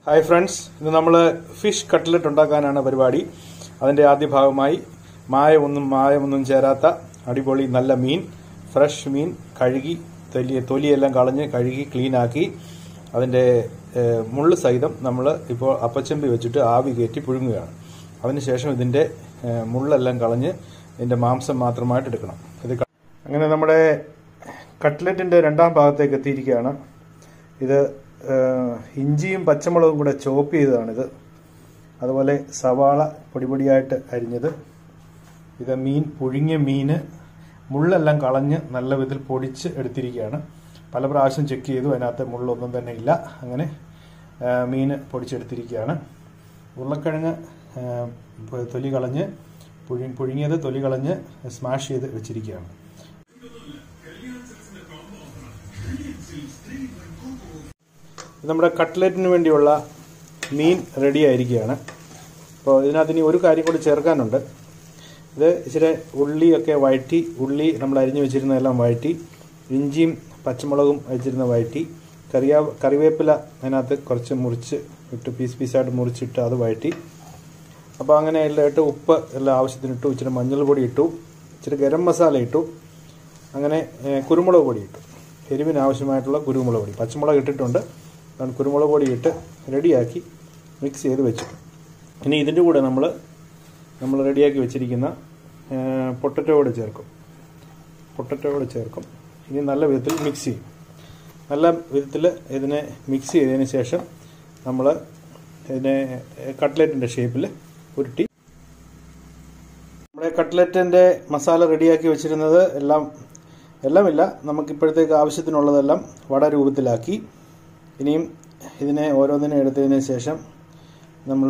hi friends ഇന്ന് നമ്മൾ fish cutlet ഉണ്ടാക്കാനാണ് പരിപാടി അതിന്റെ ആദ്യ ഭാഗമായി മായമൊന്നും മായമൊന്നും ചേരാത്ത അടിപൊളി നല്ല മീൻ ഫ്രഷ് മീൻ കഴുകി തൊലി തൊലിയെല്ലാം കളഞ്ഞ് കഴുകി ക്ലീൻ ആക്കി അതിന്റെ ഏഹ്, മുള്ള് സഹിതം നമ്മൾ ഇപ്പോൾ അപ്പച്ചമ്പി വെച്ചിട്ട് ആവി കയറ്റി പുഴുങ്ങുകയാണ് അതിനുശേഷം ഇതിന്റെ ഏഹ്, മുള്ളെല്ലാം കളഞ്ഞ് ഇതിന്റെ മാംസം മാത്രമായിട്ട് എടുക്കണം ഇത് ക- അങ്ങനെ നമ്മുടെ കട്ട്ലറ്റിന്റെ രണ്ടാം ഭാഗത്തേക്ക് എത്തിയിരിക്കുകയാണ് ഇത് ഏഹ്, ഇഞ്ചിയും പച്ചമുളകും കൂടെ ചോപ്പ് ചെയ്തതാണിത് അതുപോലെ സവാള പൊടിപൊടിയായിട്ട് അരിഞ്ഞത് ഇത് മീൻ പുഴുങ്ങിയ മീന് മുള്ളെല്ലാം കളഞ്ഞ് നല്ല വിധത്തിൽ പൊടിച്ച് എടുത്തിരിക്കുകയാണ് പല പ്രാവശ്യം ചെക്ക് ചെയ്തു അതിനകത്ത് മുള്ളൊന്നും തന്നെ ഇല്ല അങ്ങനെ ആ, മീന് പൊടിച്ചെടുത്തിരിക്കുകയാണ് ഉരുളക്കിഴങ്ങ് ആ, പ- തൊലി കളഞ്ഞ് പുഴി പുഴുങ്ങിയത് തൊലി കളഞ്ഞ് സ്മാഷ് ചെയ്ത് വെച്ചിരിക്കുകയാണ് ഇത് നമ്മുടെ കട്ട്ലറ്റിന് വേണ്ടിയുള്ള മീൻ റെഡി ആയിരിക്കുകയാണ് അപ്പോൾ ഇതിനകത്ത് ഇനി ഒരു കാര്യം കൂടി ചേർക്കാനുണ്ട് ഇത് ഇച്ചിരി ഉള്ളിയൊക്കെ വഴറ്റി ഉള്ളി നമ്മൾ അരിഞ്ഞു വെച്ചിരുന്നതെല്ലാം വഴറ്റി ഇഞ്ചിയും പച്ചമുളകും വെച്ചിരുന്ന വഴറ്റി കറിയാ കറിവേപ്പില അതിനകത്ത് കുറച്ച് മുറിച്ച് ഇട്ട് പീസ് പീസായിട്ട് മുറിച്ചിട്ട് അത് വഴറ്റി അപ്പോൾ അങ്ങനെ എല്ലാം ഇട്ട് ഉപ്പ് എല്ലാം ആവശ്യത്തിന് ഇട്ടു ഇച്ചിരി മഞ്ഞൾ പൊടി ഇട്ടു ഇച്ചിരി ഗരം മസാല ഇട്ടു അങ്ങനെ ഏ, കുരുമുളക് പൊടി ഇട്ടു എരിവിന് ആവശ്യമായിട്ടുള്ള കുരുമുളക് പൊടി പച്ചമുളക് ഇട്ടിട്ടുണ്ട് അതാണ് കുരുമുളക് പൊടി ഇട്ട് റെഡിയാക്കി മിക്സ് ചെയ്ത് വെച്ചു ഇനി ഇതിൻ്റെ കൂടെ നമ്മൾ നമ്മൾ റെഡിയാക്കി വെച്ചിരിക്കുന്ന പൊട്ടറ്റോ കൂടെ ചേർക്കും പൊട്ടറ്റോ കൂടെ ചേർക്കും ഇനി നല്ല വിധത്തിൽ മിക്സ് ചെയ്യും നല്ല വിധത്തിൽ ഇതിനെ മിക്സ് ചെയ്തതിന് ശേഷം നമ്മൾ ഇതിനെ കട്ട്ലറ്റിൻ്റെ ഷേപ്പിൽ ഉരുട്ടി നമ്മുടെ കട്ട്ലറ്റിൻ്റെ മസാല റെഡിയാക്കി വെച്ചിരുന്നത് എല്ലാം എല്ലാമില്ല നമുക്കിപ്പോഴത്തേക്ക് ആവശ്യത്തിനുള്ളതെല്ലാം വട രൂപത്തിലാക്കി ഇനിയും ഇതിനെ ഓരോന്നിനെ എടുത്തതിന് ശേഷം നമ്മൾ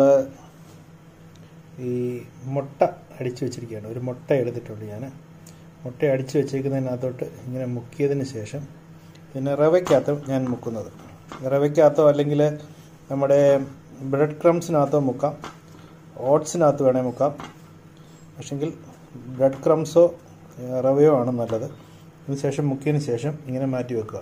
ഈ മുട്ട അടിച്ചു വെച്ചിരിക്കുകയാണ് ഒരു മുട്ട എടുത്തിട്ടുണ്ട് ഞാൻ മുട്ട അടിച്ചു വെച്ചേക്കുന്നതിനകത്തോട്ട് ഇങ്ങനെ മുക്കിയതിന് ശേഷം പിന്നെ റവയ്ക്കകത്ത് ഞാൻ മുക്കുന്നത് റവയ്ക്കകത്തോ അല്ലെങ്കിൽ നമ്മുടെ ബ്രെഡ് ക്രംസിനകത്തോ മുക്കാം ഓട്സിനകത്ത് വേണേൽ മുക്കാം പക്ഷെങ്കിൽ ബ്രെഡ് ക്രംസോ ഏഹ്, റവയോ ആണ് നല്ലത് അതിനുശേഷം മുക്കിയതിന് ശേഷം ഇങ്ങനെ മാറ്റി വെക്കുക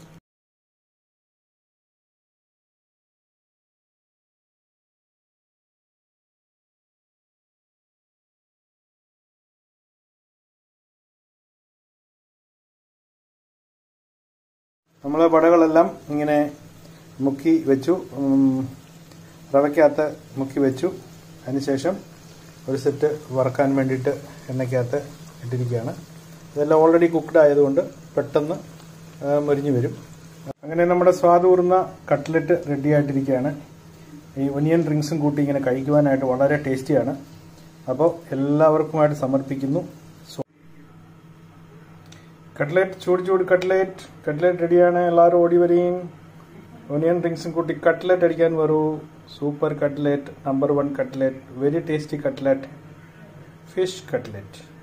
നമ്മൾ വടകളെല്ലാം ഇങ്ങനെ മുക്കി വെച്ചു ഉം, റവയ്ക്കകത്ത് മുക്കി വെച്ചു അതിനുശേഷം ഒരു സെറ്റ് വറക്കാൻ വേണ്ടിയിട്ട് എണ്ണയ്ക്കകത്ത് ഇട്ടിരിക്കുകയാണ് ഇതെല്ലാം ഓൾറെഡി കുക്ക്ഡ് ആയതുകൊണ്ട് പെട്ടെന്ന് ആ, മൊരിഞ്ഞു വരും അങ്ങനെ നമ്മുടെ സ്വാദൂർന്ന കട്ട്ലറ്റ് റെഡി ആയിട്ടിരിക്കുകയാണ് ഈ ഒനിയൻ ഡ്രിങ്ക്സും കൂട്ടി ഇങ്ങനെ കഴിക്കുവാനായിട്ട് വളരെ ടേസ്റ്റിയാണ് അപ്പോൾ എല്ലാവർക്കുമായിട്ട് സമർപ്പിക്കുന്നു കട്ട്ലറ്റ് ചൂട് ചൂട് കട്ട്ലറ്റ് കട്ട്ലറ്റ് റെഡിയാണ് എല്ലാവരും ഓടി വരെയും ഒനിയൻ ഡ്രിങ്ക്സും കൂട്ടി കട്ട്ലറ്റ് അടിക്കാൻ വരൂ super cutlet number one cutlet very tasty cutlet fish cutlet